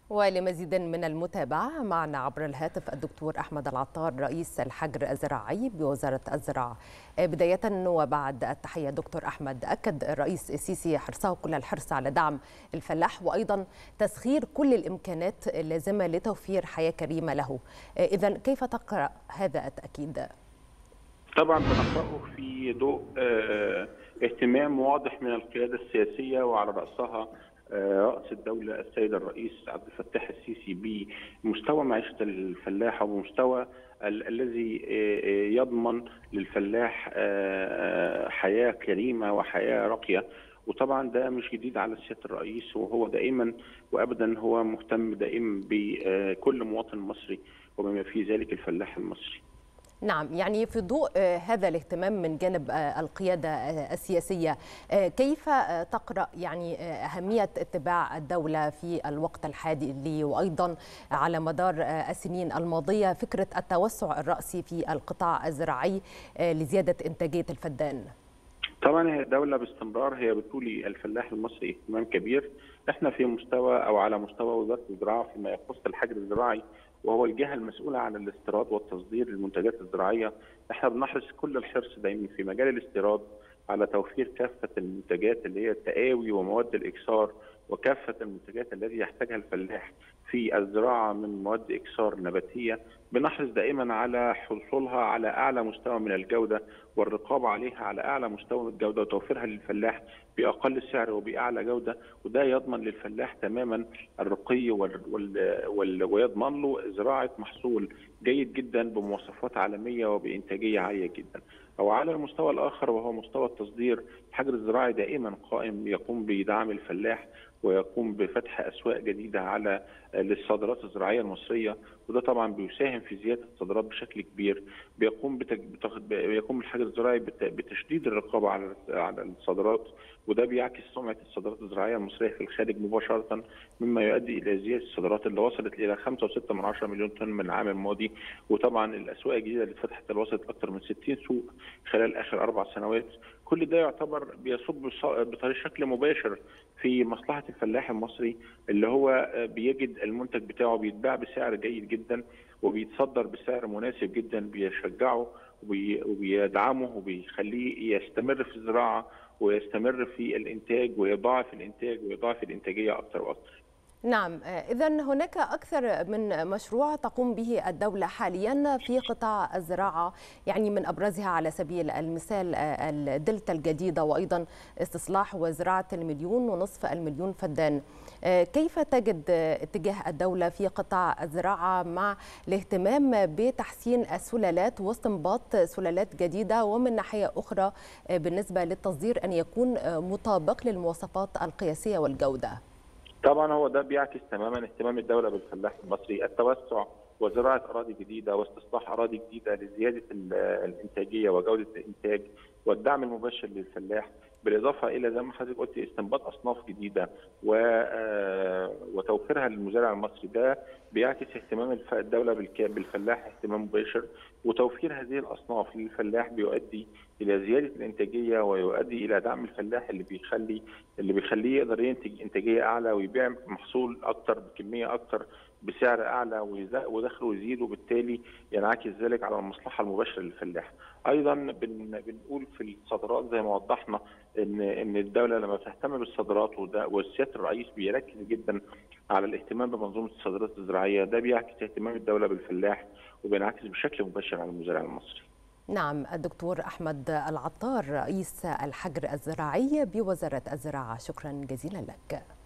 ولمزيد من المتابعة معنا عبر الهاتف الدكتور أحمد العطار رئيس الحجر الزراعي بوزارة الزراعة بداية وبعد التحية دكتور أحمد أكد الرئيس السيسي حرصه كل الحرص على دعم الفلاح وأيضا تسخير كل الإمكانات اللازمة لتوفير حياة كريمة له إذا كيف تقرأ هذا التأكيد؟ طبعا بنقرأه في ضوء اهتمام واضح من القيادة السياسية وعلى رأسها رأس الدولة السيد الرئيس عبد الفتاح السيسي بمستوى معيشة الفلاح ومستوى الذي يضمن للفلاح حياة كريمة وحياة راقية وطبعا ده مش جديد على سياده الرئيس وهو دائما وابدا هو مهتم دائما بكل مواطن مصري وبما في ذلك الفلاح المصري. نعم يعني في ضوء هذا الاهتمام من جانب القيادة السياسية كيف تقرأ يعني أهمية اتباع الدولة في الوقت الحالي وأيضا على مدار السنين الماضية فكرة التوسع الرأسي في القطاع الزراعي لزيادة إنتاجية الفدان طبعا هي الدولة باستمرار هي بتولي الفلاح المصري اهتمام كبير احنا في مستوى او على مستوى وزارة الزراعة فيما يخص الحجر الزراعي وهو الجهه المسؤوله عن الاستيراد والتصدير للمنتجات الزراعيه احنا بنحرص كل الحرص دايما في مجال الاستيراد على توفير كافه المنتجات اللي هي التقاوي ومواد الاكسار وكافه المنتجات التي يحتاجها الفلاح في الزراعه من مواد اكسار نباتيه بنحرص دائما على حصولها على اعلى مستوى من الجوده والرقابه عليها على اعلى مستوى من الجوده وتوفيرها للفلاح باقل سعر وباعلى جوده وده يضمن للفلاح تماما الرقي وال... وال... وال... ويضمن له زراعه محصول جيد جدا بمواصفات عالميه وبانتاجيه عاليه جدا. او على المستوى الاخر وهو مستوى التصدير الحجر الزراعي دائما قائم يقوم بدعم الفلاح ويقوم بفتح اسواق جديده على للصادرات الزراعيه المصريه وده طبعا بيساهم في زياده الصادرات بشكل كبير بيقوم بتج... بيقوم الحجر الزراعي بت... بتشديد الرقابه على على الصادرات وده بيعكس سمعه الصادرات الزراعيه المصريه في الخارج مباشره مما يؤدي الى زياده الصادرات اللي وصلت الى 5.6 مليون طن من العام الماضي وطبعا الاسواق الجديده اللي اتفتحت اللي وصلت اكثر من 60 سوق خلال اخر اربع سنوات كل ده يعتبر بيصب بطريقه شكل مباشر في مصلحه الفلاح المصري اللي هو بيجد المنتج بتاعه بيتباع بسعر جيد جدا وبيتصدر بسعر مناسب جدا بيشجعه وبيدعمه وبيخليه يستمر في الزراعه ويستمر في الانتاج ويضاعف الانتاج ويضاعف الانتاجيه اكثر واكثر. نعم إذا هناك أكثر من مشروع تقوم به الدولة حاليا في قطاع الزراعة يعني من أبرزها على سبيل المثال الدلتا الجديدة وأيضا استصلاح وزراعة المليون ونصف المليون فدان كيف تجد اتجاه الدولة في قطاع الزراعة مع الاهتمام بتحسين السلالات واستنباط سلالات جديدة ومن ناحية أخرى بالنسبة للتصدير أن يكون مطابق للمواصفات القياسية والجودة؟ طبعا هو ده بيعكس تماما اهتمام الدوله بالفلاح المصري التوسع وزراعه اراضي جديده واستصلاح اراضي جديده لزياده الانتاجيه وجوده الانتاج والدعم المباشر للفلاح بالاضافه الى زي ما حضرتك قلت استنباط اصناف جديده و وتوفيرها للمزارع المصري ده بيعكس اهتمام الدوله بالفلاح اهتمام مباشر وتوفير هذه الاصناف للفلاح بيؤدي الى زياده الانتاجيه ويؤدي الى دعم الفلاح اللي بيخلي اللي بيخليه يقدر ينتج انتاجيه اعلى ويبيع محصول اكثر بكميه اكثر بسعر اعلى ودخله يزيد وبالتالي ينعكس ذلك على المصلحه المباشره للفلاح. ايضا بن بنقول في الصادرات زي ما وضحنا ان ان الدوله لما بتهتم بالصادرات وده وسياده الرئيس بيركز جدا على الاهتمام بمنظومه الصادرات الزراعيه ده بيعكس اهتمام الدوله بالفلاح وبينعكس بشكل مباشر على المزارع المصري. نعم الدكتور احمد العطار رئيس الحجر الزراعي بوزاره الزراعه شكرا جزيلا لك.